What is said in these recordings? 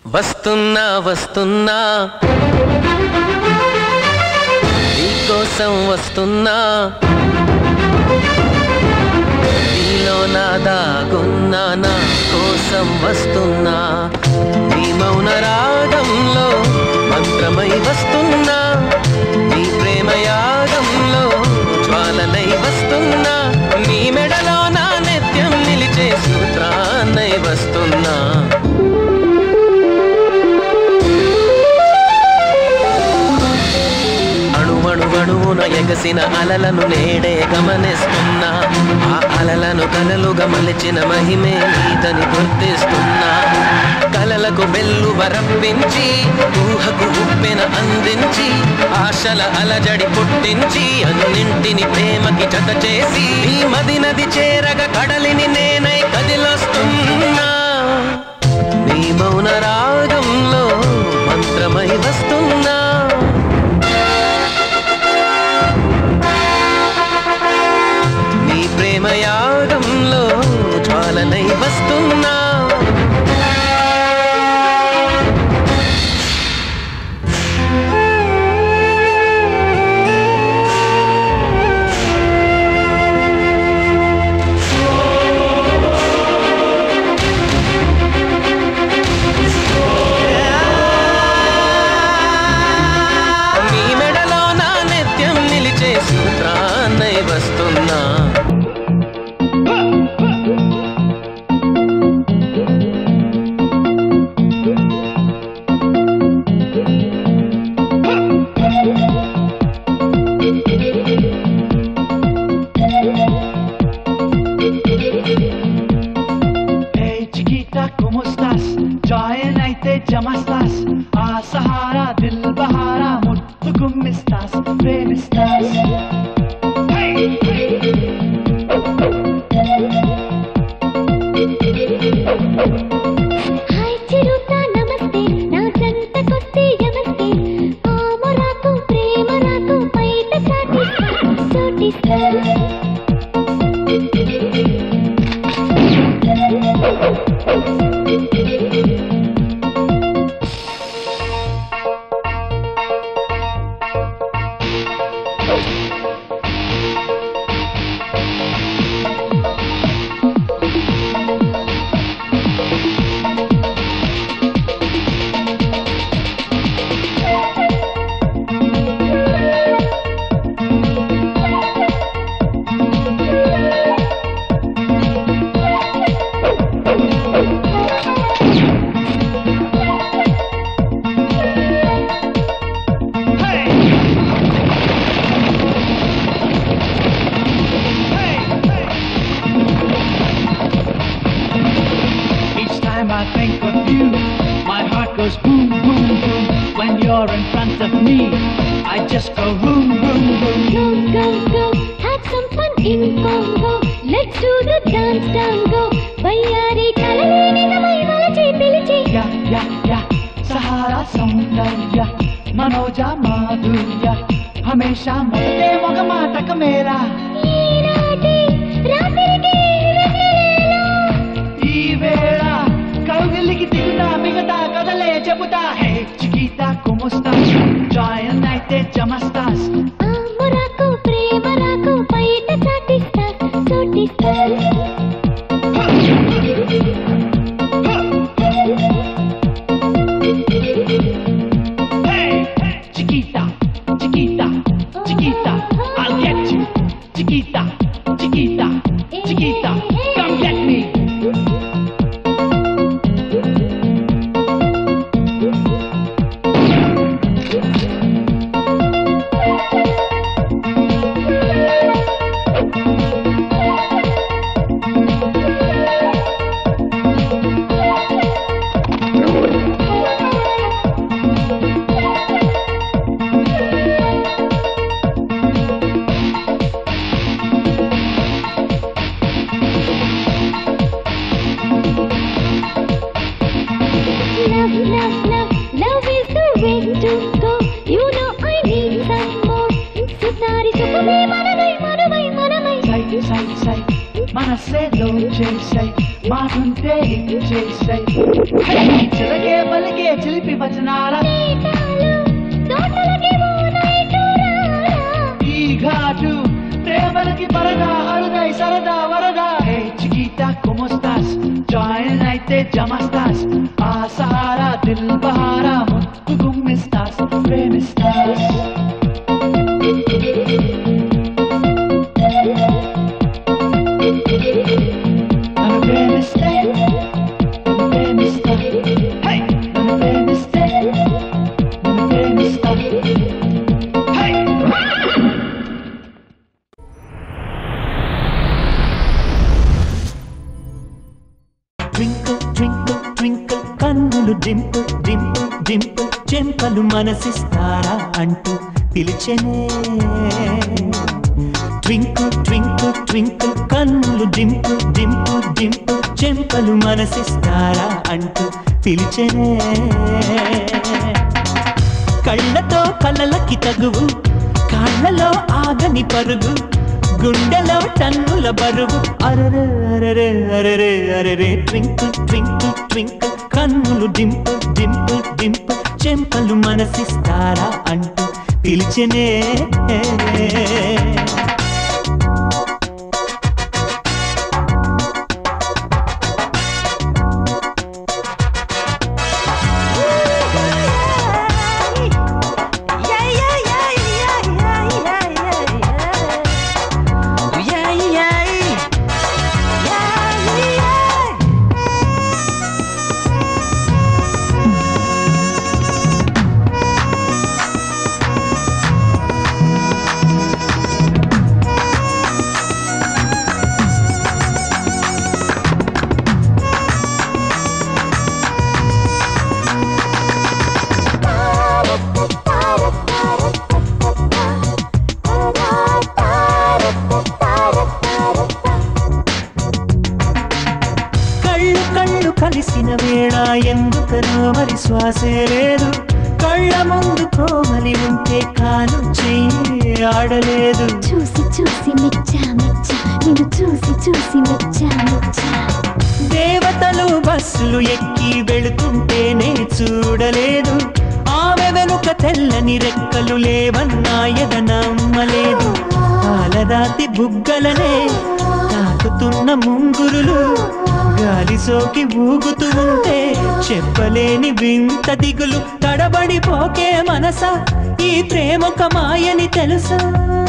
వస్తున్నా వస్తున్నా నీకోసం వస్తున్నా నీలో నా దాగున్నా నా కోసం వస్తున్నా నీ మౌన రాగంలో మంత్రమై వస్తున్నా నీ ప్రేమ యాగంలో జ్వాలనై వస్తున్నా నీ మెడలో నా నిత్యం నిలిచే సూత్రాన్నై వస్తున్నా అణువణువణువున ఎగసిన అలలను నేడే గమనిస్తున్నా ఆ అలలను కలలుగా మలిచిన మహిమే నీదని గుర్తిస్తున్నా కలలకు బెల్లు వరప్పించి ఊహకు ఉప్పెన అందించి ఆశల అలజడి పుట్టించి అన్నింటిని ప్రేమకి జత చేసి ఈ మది నది చేరగ కడలిని నేనై కదిలొస్తున్నా నీ మౌన రాగంలో మంత్రమై వస్తున్నా నీ ప్రేమ యాగంలో జ్వాలనై వస్తున్నా నీ మెడలో నా నిత్యం నిలిచే సూత్రాన్నై వస్తున్నా Hey chiquita, ¿cómo estás? Join అయితే జమస్తాస్ ఆ సహారా దిల్ బహారా ముట్టు గుమ్మిస్తాస్ ప్రేమిస్తాస్ హాయ్ చిరుత నమస్తే నా జంటకొస్తే యమస్తే ఆమరాకు ప్రేమ రాకు బయట సాటిస్తా సోటిస్తా Each time I think of you, my heart goes boom, boom, boom. When you're in front of me, I just go boom, boom, boom. Go, go, go, have some fun in Congo. Let's do the dance tango. వయ్యారి కలలే నిజమై వలచి పిలిచి యా యా యా సహారా సౌందర్య మనోజ మాధుర్య హమేషా మొదటే ఒక మాటక మేరా ఈనాటి రాత్రికి వెన్నెలేలా. ఈ వేళ కౌగిలికి దిగుతా మిగతా కదలే చెబుతా హే చికితా కుముస్తాస్ జాయన్ అయితే జమస్తాస్ ఆమరాకు ప్రేమ రాకు బయట చాటిస్తా సోటిస్తా Hey, chiquita, chiquita, chiquita, I'll get you. Chiquita, chiquita, chiquita, come get me. Love, love, love, love is the way to go. You know I need some more. సుసారి సుఖమే మనదై మనమై మనమై సై సై సై మనసే లో చేసాయి మాటుంటే చేసాయి చిలకే పలికే చిలిపి వచనాల తోటలకి ఓనైటు రారా ఈ ఘాటు ప్రేమలకి పరదా అరుదై సరదా వరదా హే చికిటా కొమోస్తాస్ జాయిన్ అయితే జమస్తాస్ ఆ సహారా దిల్ బహారా ముత్తు గుమ్మిస్తాస్ ప్రేమిస్తాస్ నన్ను ప్రేమిస్తే నన్ను ప్రేమిస్తా హే నన్ను ప్రేమిస్తే నన్ను ప్రేమిస్తా హే ట్వింకిల్ ట్వింకిల్ ట్వింకిల్ కన్నులు డింపుల్ డింపుల్ డింపుల్ చెంపలు మనసిస్తారా అంటూ పిలిచెనే ట్వింకిల్ ట్వింకిల్ ట్వింకిల్ కన్నులు డింపుల్ డింపుల్ డింపుల్ చెంపలు మనసిస్తారా అంటూ పిలిచెనే కళ్ళతో కళ్ళలకి తగువు కాళ్ళలో ఆగని పరుగు గుండెలో టన్నుల బరువు అరరే అరరే అరరే అరరే ట్వింకిల్ ట్వింకిల్ ట్వింకిల్ కన్నులు డింపుల్ డింపుల్ డింపుల్ చెంపలు మనసిస్తారా అంటూ పిలిచనే కళ్ళు కళ్ళు కలిసిన వేళ ఎందుకనో మరి శ్వాసే లేదు కళ్ళ ముందు కోమలి ఉంటే కాలు చెయ్యి ఆడలేదు చూసి చూసి మెచ్చా మెచ్చా నిన్ను చూసి చూసి మెచ్చా మెచ్చా దేవతలు బస్సులు ఎక్కి వెళుతుంటేనే చూడలేదు ఆమె వెనుక తెల్లని రెక్కలు లేవన్నా ఎద నమ్మలేదు పాలరాతి బుగ్గలనే తాకుతున్న ముంగురులు గాలి సోకి ఊగుతూ ఉంటే చెప్పలేని వింత దిగులు తడబడిపోకే మనసా ఈ ప్రేమొక మాయని తెలుసా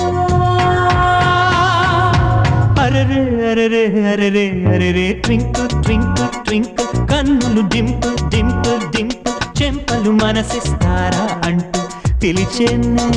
అరరే అరరే అరరే అరరే ట్వింకిల్ ట్వింకిల్ ట్వింకిల్ కన్నులు డింపుల్ డింపుల్ డింపుల్ చెంపలు మనసిస్తారా అంటూ పిలిచెన్నే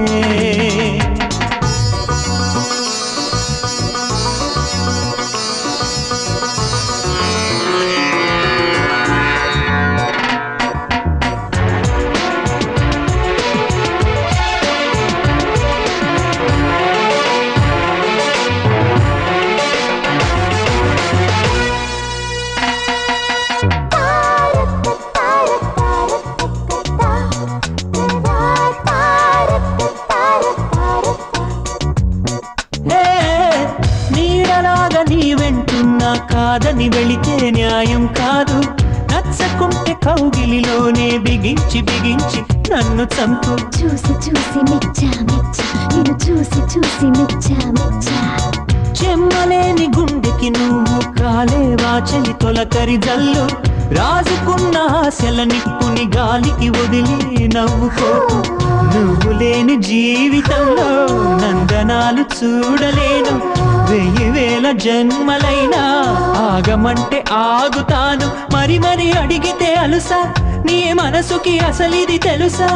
హే, నీడలాగా నీ వెంటున్నా కాదని వెళితే న్యాయం కాదు నచ్చకుంటే కౌగిలిలోనే బిగించి బిగించి నన్ను చంపు చూసి చూసి మెచ్చా మెచ్చా నిన్ను చూసి చూసి మెచ్చా మెచ్చా చెమ్మలేని గుండెకి నువ్వు కాలేవా చలి తొలకరి జల్లు రాజుకున్న ఆశల నిప్పుని గాలికి వదిలి నవ్వుకోకు నువ్వు లేని జీవితంలో నందనాలు చూడలేను వెయ్యి వేల జన్మలైనా ఆగమంటే ఆగుతాను మరి మరి అడిగితే అలుసా నీ మనసుకి అసలిది తెలుసా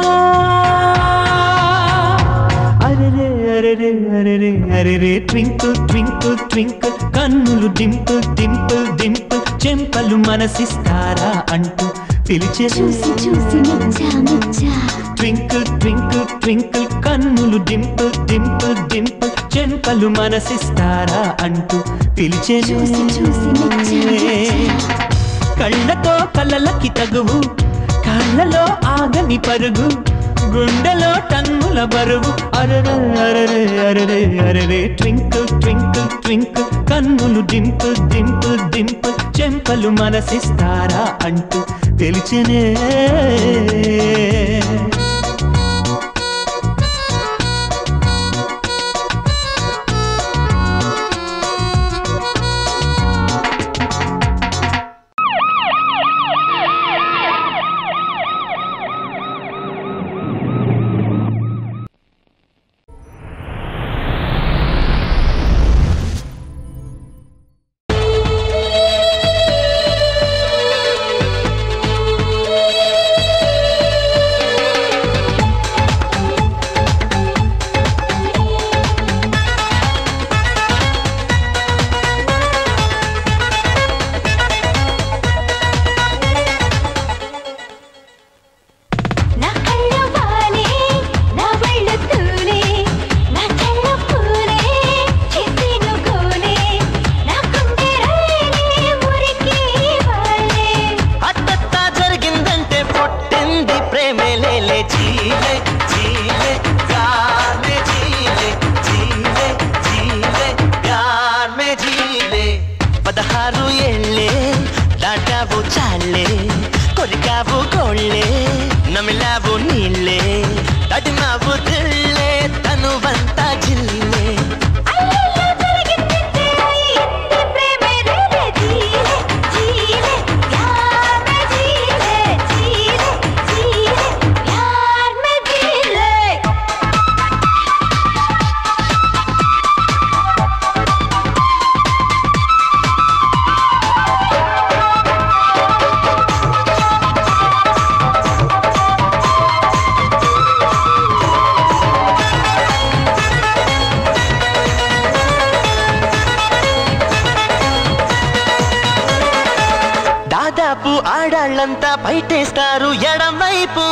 అరెరే అరెరే అరెరే అరెరే ట్వింకిల్ ట్వింకిల్ ట్వింకిల్ కన్నులు డింపుల్ డింపుల్ డింపుల్ చెంపలు మనసిస్తారా అంటూ పిలిచే చూసి చూసి మెచ్చా మెచ్చా ట్వింకిల్ ట్వింకిల్ ట్వింకిల్ కన్నులు డింపుల్ డింపుల్ డింపుల్ చెంపలు మనసిస్తారా అంటూ పిలిచే చూసి చూసి మెచ్చా మెచ్చా కళ్ళతో కళ్ళలకి తగువు కాళ్ళలో ఆగని పరుగు గుండెలో టన్నుల బరువు అరరే అరరే అరరే అరరే ట్వింకిల్ ట్వింకిల్ ట్వింకిల్ కన్నులు డింపుల్ డింపుల్ డింపుల్ చెంపలు మనసిస్తారా అంటూ తెలిచనే నా కళ్ళు వాలే నా ఒళ్ళు తూలే నా కళ్ళు పూలే చేసేను గోలే నా గుండె రైలే మురికి వాలే అత్తత్త జరిగిందంటే పుట్టింది ప్రేమే లేలే జీలే జీలే గానే జీలే జీలే జీలే గానే జీలే పదహారు ఏళ్ళే దాటావు చాలే కొరికావు కోళ్ళే నమిలావు నీళ్ళే తడిమావు దిళ్ళే తనువంతా జిల్లే అయ్యయ్యో జరిగిందంటే ఇంటి ప్రేమే రేలే జీలే జీలే ప్యార్ మే జీలే జీలే జీలే ప్యార్ మే జీలే దాదాపు ఆడాళ్ళంతా బయటేస్తారు ఎడం వైపు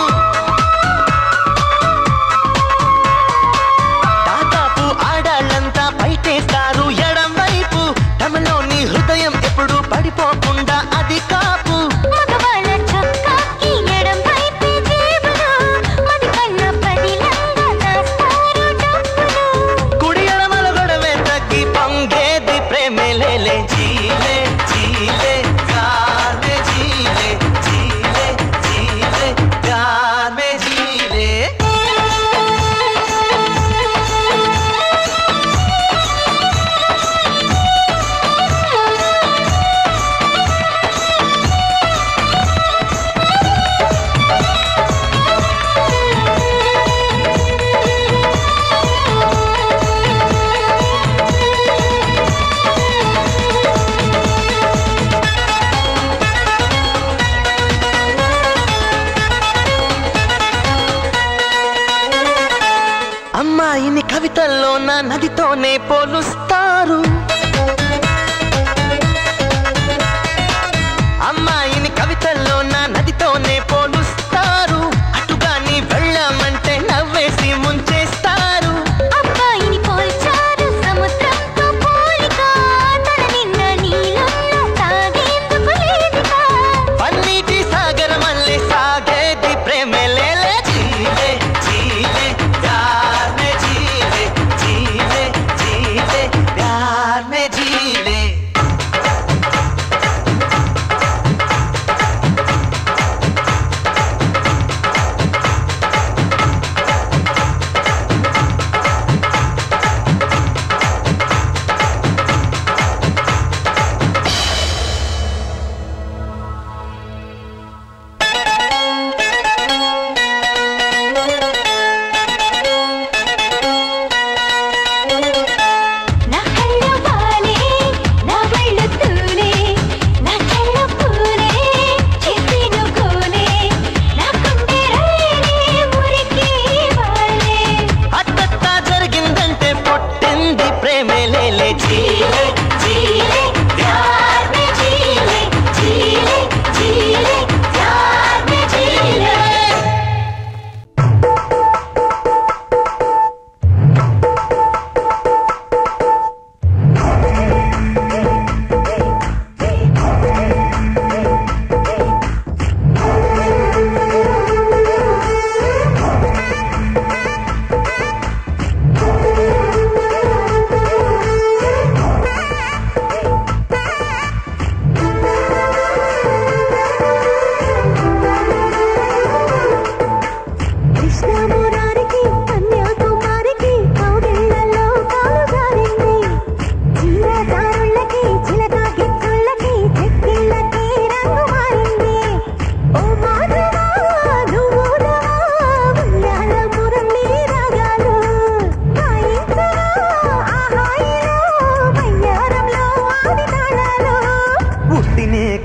దాదాపు ఆడాళ్ళంతా బయటేస్తారు ఎడం వైపు తమలోని హృదయం ఎప్పుడు పడిపోకుండా అది కాపు మగవాళ్ళ చొక్కాకి ఎడం వైపే జేబులు మది కన్న పదిలంగా దాస్తారు డబ్బులు కుడి ఎడమల గొడవే తగ్గి పొంగేది ప్రేమే లేలే జీలే జీలే గానే జీలే జీలే జీలే గానే జీలే అమ్మాయిని కవితల్లోన నదితోనే పోలుస్తారు అమ్మాయిని కవితల్లోన నదితోనే పోలుస్తారు అటుగాని వెళ్ళామంటే నవ్వేసి ముంచేస్తారు అబ్బాయిని పోల్చారు సముద్రంతో పోలిక తన నిన్న నీళ్ళల్లో తాగేందుకు లేదుగా పన్నీటి సాగర మళ్ళీ సాగేది ప్రేమే లేలే జీలే జీలే ప్యార్ మే జీలే జీలే జీలే ప్యార్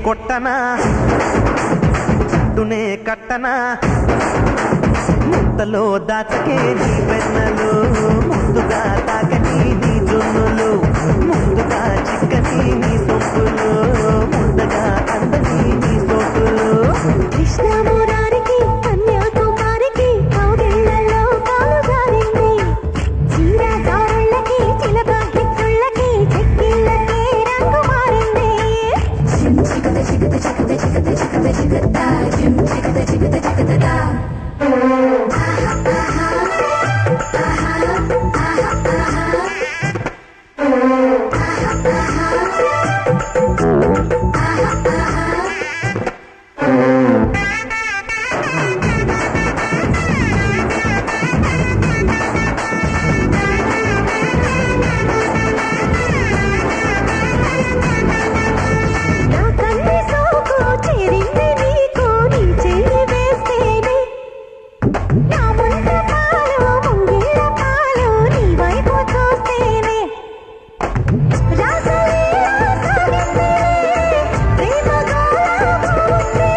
కొట్టనా చుట్టూనే కట్టనా ముద్దలో దాచకే నీ వెన్నలు ముందుగా తాకని నీ జున్నులు ముందుగా చిక్కని నీ సొంపులు ముందుగా అందని నీ సోకులు కృష్ణమురారికి కన్యాకుమారికి కౌగిళ్ళలో కాలు జారింది చీరదారుళ్ళకి చిలక హిక్కుళ్ళకి చెక్కిళ్ళకి రంగు మారింది నా కన్ని సోకు చేరింది నీకు నీ చెయ్యి వేస్తేనే నా ముంత పాలు ముంగిళ్ళ పాలు నీ వైపు చూస్తేనే రాసలీలా సాగింది ప్రేమ గోళ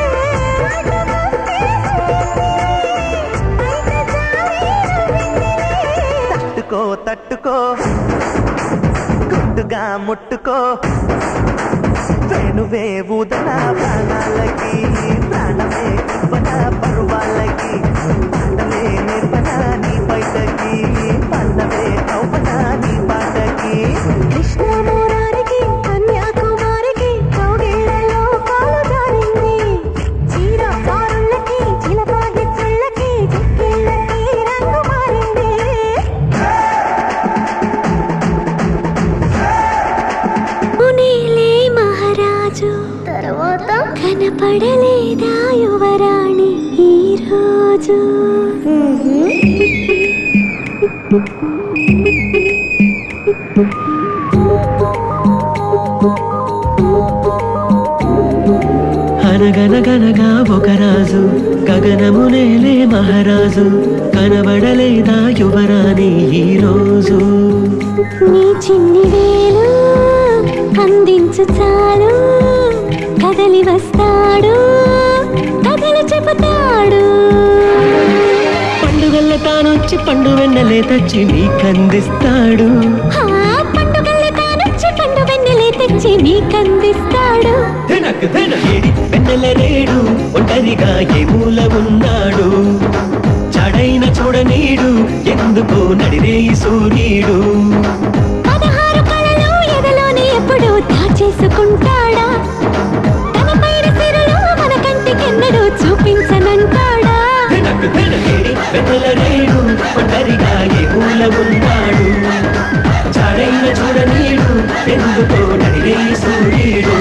తట్టుకో తట్టుకో గుట్టుగా ముట్టుకో వేణువే ఊదన ప్రాణాలకి ప్రాణమే ఇవ్వన పరువాలకి పాటలే నిర్వన నీ బయటకి పల్లవే నవ్వన నీ పాటకి కృష్ణమురారికి కన్యాకుమారికి కౌగిళ్ళలో కాలు జారింది చీర దారుళ్ళకి చిలక గిచ్చుళ్ళకి చిక్కిళ్ళకి రంగు మారింది మునిలే మహారాజు తర్వాత కనపడలేదా యువరాణి ఈ రోజు అనగనగనగా ఒక రాజు గగనమునేలే మహారాజు కనబడలేదా యువరాణి ఈ రోజు నీ చిన్ని వేలు అందించు చాలు కదలి వస్తాడు కథలు చెబుతాడు పండుగల్ల తానొచ్చి పండు వెన్నలే తెచ్చి నీకందిస్తాడు ఆ పండుగల్ని తానొచ్చి పండు వెన్నెలే తెచ్చి నీకందిస్తాడు ధనక్ ధన ఏడి వెన్నెల రేడు ఒంటరిగా ఏ మూల ఉన్నాడు చడైన చూడనీడు ఎందుకో నడిరేయి సూర్యుడు పదహారు కళలు ఎదలోనే ఎప్పుడు దాచేసుకుంటాడా తన పైన సిరులు మన కంటికెన్నడూ చూపించనంటాడా ధనక్ ధన ఏడి వెన్నెల రేడు ఒంటరిగా ఏ మూల ఉన్నాడు చడైన చూడనీడు ఎందుకో నడిరేయి సూర్యుడు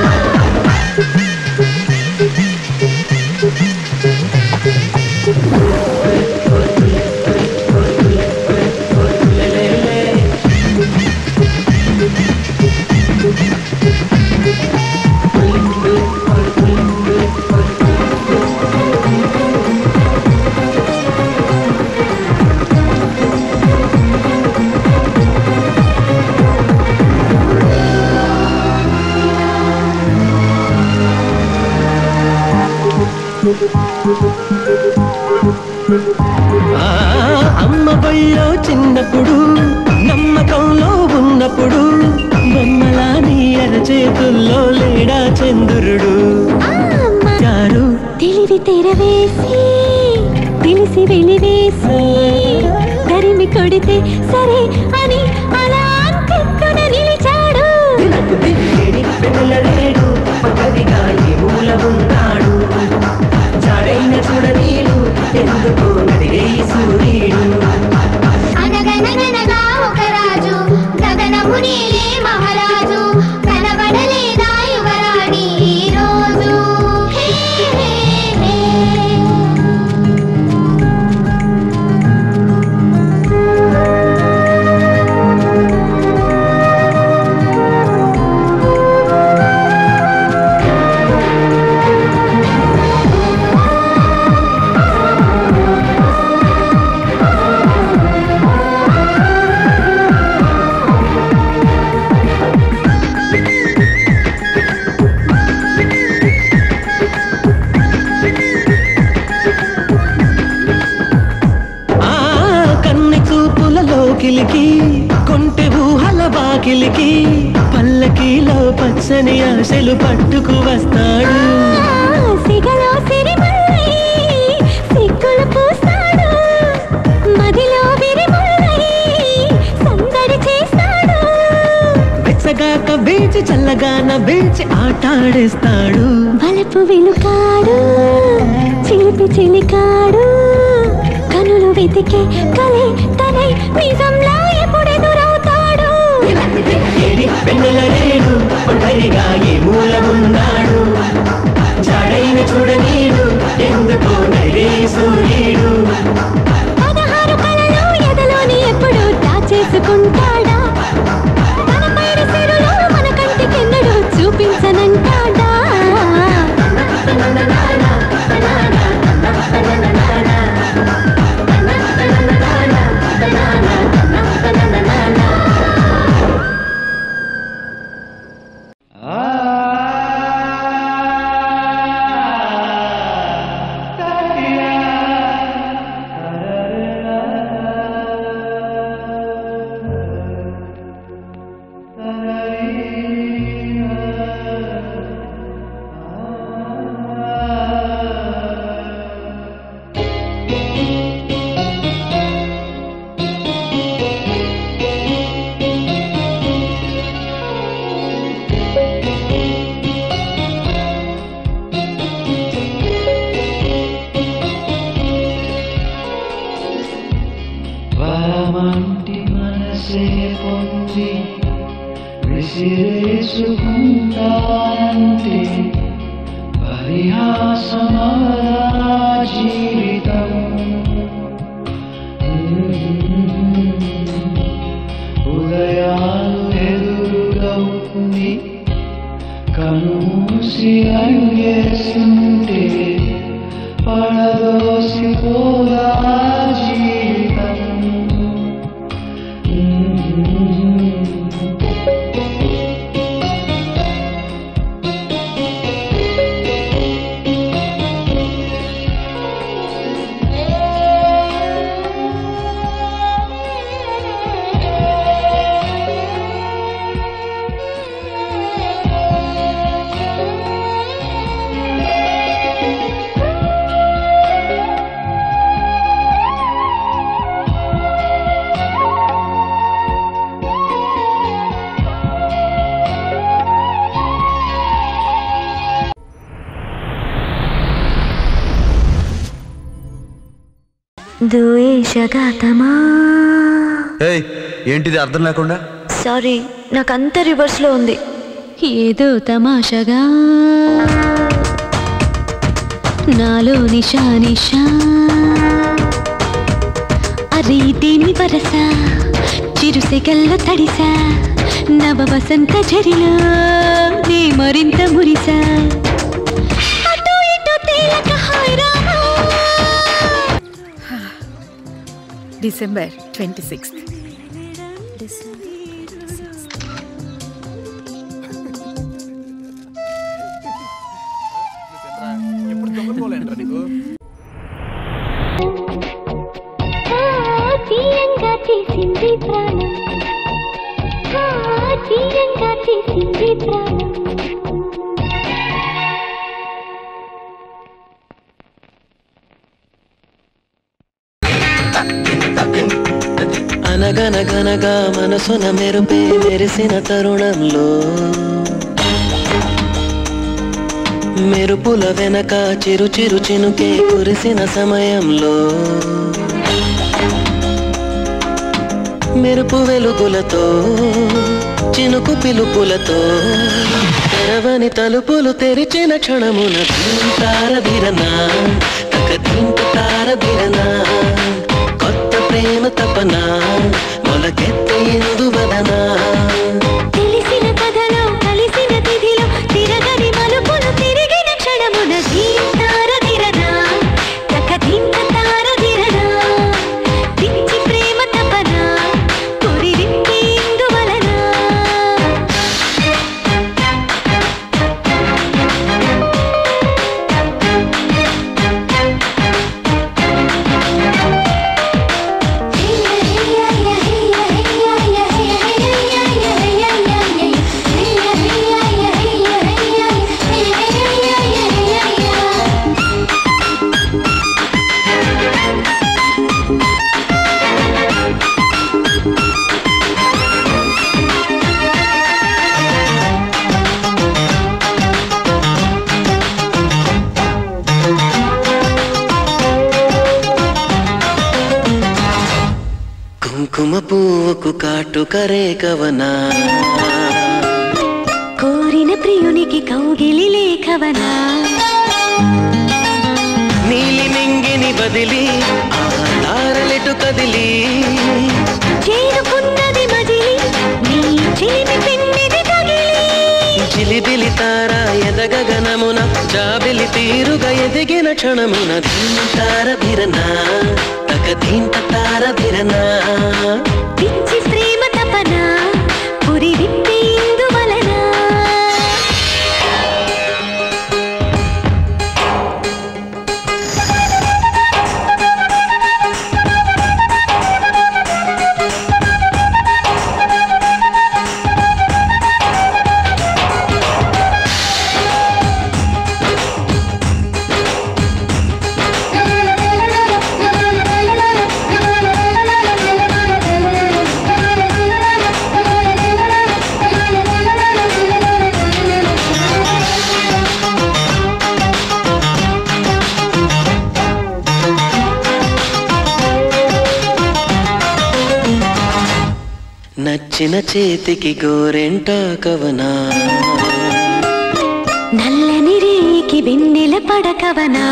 ఆ అమ్మ బొయ్యో చిన్నప్పుడు నమ్మకంలో ఉన్నప్పుడు బొమ్మలా నీ చేతుల్లో లేడా చంద్రుడు ఆ అమ్మ చారు తెలివి తెరవేసి తెలిసి వెలివేసి తరిమి కొడితే సరే అని అలా అంతెత్తున నిలిచాడు వెళ్ళలేడు ఒంటరిగా ఏ మూల ఉన్నాడు చాడైన చూడనీడు ఎందుకో నడిరే సూర్యుడు అనగనగనగా ఒక రాజు గగనమునిలే మహారాజు కనబడలేదా యువరాణి ఈ రోజు హే, హే, హే. కొంటె ఊహల బాకిలికి పల్లకీలో పచ్చని ఆశలు పట్టుకు వస్తాడు సిగలో సిరిమల్లై సిగ్గులు పూస్తాడు మదిలో విరిమల్లై సందడి చేస్తాడు వెచ్చగాక బీచి చల్లగాన బీచి ఆటాడేస్తాడు వలపు వెలుకాడు చిలిపి చిలికాడు కనులు వెతికే కలే తనై నిజంలా ఎప్పుడెదురవుతాడు ఏడి వెన్నెల రేడు ఒంటరిగా ఏ మూల ఉన్నాడు జాడైన చూడనీడు ఎందుకో నైరే సూర్యుడు పదహారు కళలు ఎదలోని ఎప్పుడు దాచేసుకుంటాడా తన పైన సిరులు మన కంటికెన్నడూ చూపించనంటాడా వామంటి మనసే పొంది విసిరేసుకుంటానంటే పరిహాసమరా జీవితం ఉదయాలు ఎదురుగా ఉంది కనుమూసి అడిగేస్తుంటే పడదోసిపోదా జీవితం ద్వేషఘాతమా ఏయ్ ఏంటిది అర్థం లేకుండా సారీ నాకంతా రివర్స్లో ఉంది ఏదో తమాషగా నాలో నిషా నిషా అరే దేని వరస చిరుసెగల్లో తడిసా నవ వసంత జరిలో నీ మరింత మురిసా అటు ఇటు తేలక హాయిరామా డిసెంబర్ ట్వంటీ సిక్స్త్ తీయంగా చేసింది ప్రాణం ఆ, తీయంగా చేసింది ప్రాణం అనగనగనగా మనసున మెరుపే మెరిసిన తరుణంలో మెరుపుల వెనక చిరు చిరు చినుకే కురిసిన సమయంలో మెరుపు వెలుగులతో చినుకు పిలుపులతో తెరవని తలుపులు తెరిచిన క్షణమున తారదిరనా తక తారదిరనా కొత్త ప్రేమ తపన మొలకెత్తి ఎందువదనా తెలిసిన కథలో కలిసిన తిథిలో తిరగని మలుపులు తిరిగిన క్షణమున ధీంతారధిరనా తకధింత తారధిరనా పిచ్చి ప్రేమ తపన పురివిప్పి ఇందువలన హెయ్య హెయ్య హెయ్య హెయ్య కాటుకరే కవనా కోరిన ప్రియునికి కౌగిలి లేఖవనా నీలి మింగిని బదిలి ఆ తారలెటు కదిలి చేరుకున్నది మజిలి నీ చిలిమి పెన్నిది తగిలి జిలిబిలి తార ఎదగగనమున జాబిలి తీరుగా ఎదిగిన క్షణమున తార భిరనా తక దీంత తార భిరనా పిచ్చి ప్రేమ తపన పురి విప్పి ఇందువలన నచ్చిన చేతికి గోరెంట కవనా నల్లని రేకి వెన్నెల పడకవనా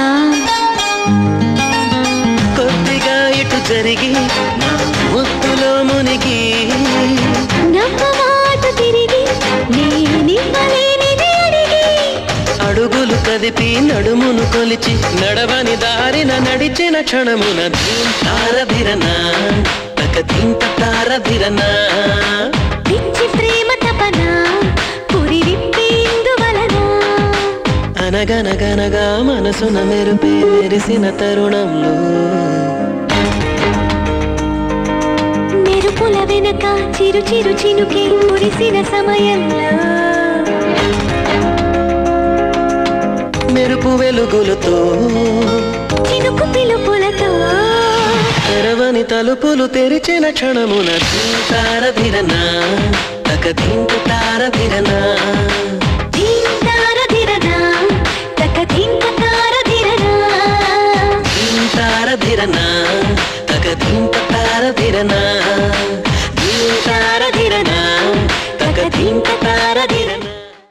కొద్దిగా ఇటు జరిగి నా ముత్తులో మునిగి నవ్వు మాట తిరిగి నేనివ్వలేనిది అడిగి అడుగులు కదిపి నడుమును కొలిచి నడవని దారిన నడిచిన క్షణమున తారభిరనా తక దీంత తారభిరనా పిచ్చి ప్రేమ తపన పురి విప్పి ఇందువలన అనగనగనగా మనసున మెరుపే మెరిసిన తరుణంలో మెరుపుల వెనక చిరు చిరు చినుకే కురిసిన సమయంలో మెరుపు వెలుగులతో చినుకు పిలుపులతో తెరవని తలుపులు తెరిచిన క్షణమున తారభిరనా తక దీంత తారభిరనా ధీంతారధిరనా తక ధింతారధిరనా తారభిరనా తక దీంత తారభిరనా తారధిరనా తక దీంత తారధిరనా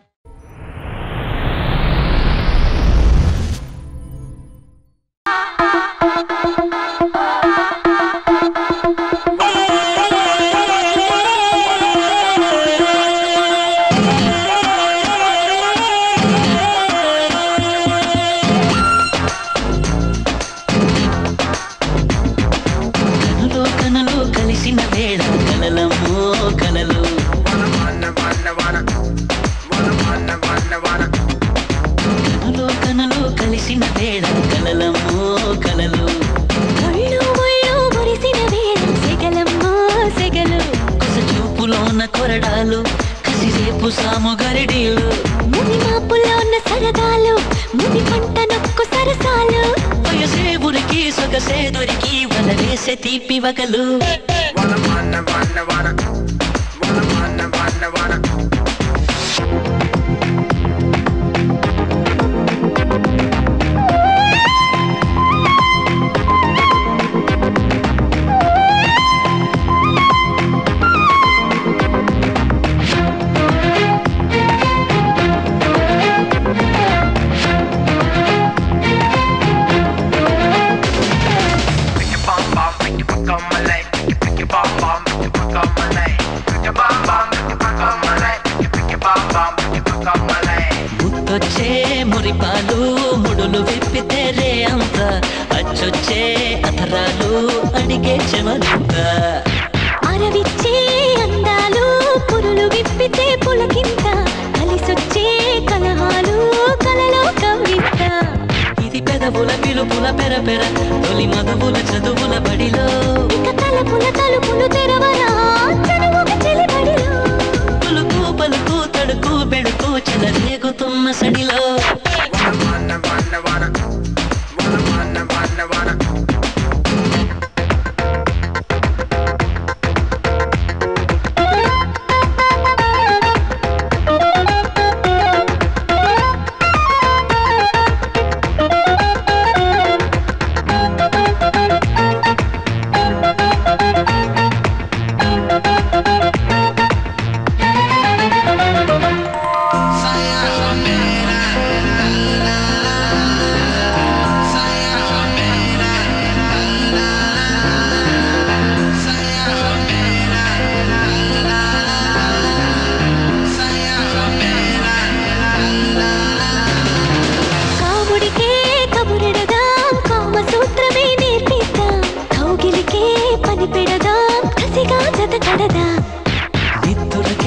కనులు కనులు కలిసిన వేళ కలలమ్మో కలలు కనులు కనులు కలిసిన వేళ కలలమ్మో కలలు కళ్ళు ఒళ్ళు మురిసిన వేళ సెగలమ్మో సెగలు కొస చూపులోన కొరడాలు కసిరేపు సాము గరిడీలు ముని మాపుల్లో ఉన్న సరదాలు ముని పంట నొక్కు సరసాలు వయసే ఉరికి సొగసే దొరికి వలవేసే తీపి వగలు ముత్తొచ్చే మురిపాలు ముడులు విప్పితే రే అంత అచ్చొచ్చే అధరాలు అడిగే చెమరింత అరవిచ్చే అందాలు పురులు విప్పితే పులకింత కలిసొచ్చే కలహాలు కలలో కవిత ఇది పెదవుల పిలుపుల పెర పెర తొలి మధువుల చదువుల బడిలో ఇక తలుపుల తలుపులు తెరవరా చనువుగా చెలిబడిలో పులుకు పలుకు తడుకు బెడుకు చెలరేగుతున్న సడిలో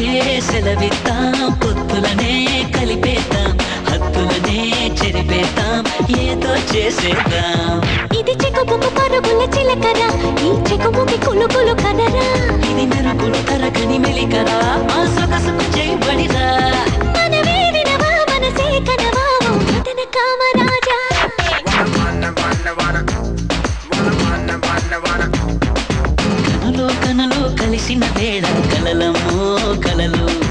సెలవిద్దాం పొత్తులనే కలిపేద్దాం హత్తులనే చెరిపేద్దాం ఏదో చేసేద్దాం ఇది చెకుబుకు పరుగుల చిలకర ఈ చెకుబుకి కులుకులు కనరా ఇది మెరుపులు తరగని మెలికరా ఆ సొగసుకు చేయబడిరా మన వేడినవా మనసే కనవా ఓ మదన కామరాజా కనులో కనులో కలిసిన వేళ కలలమ్మో కలలు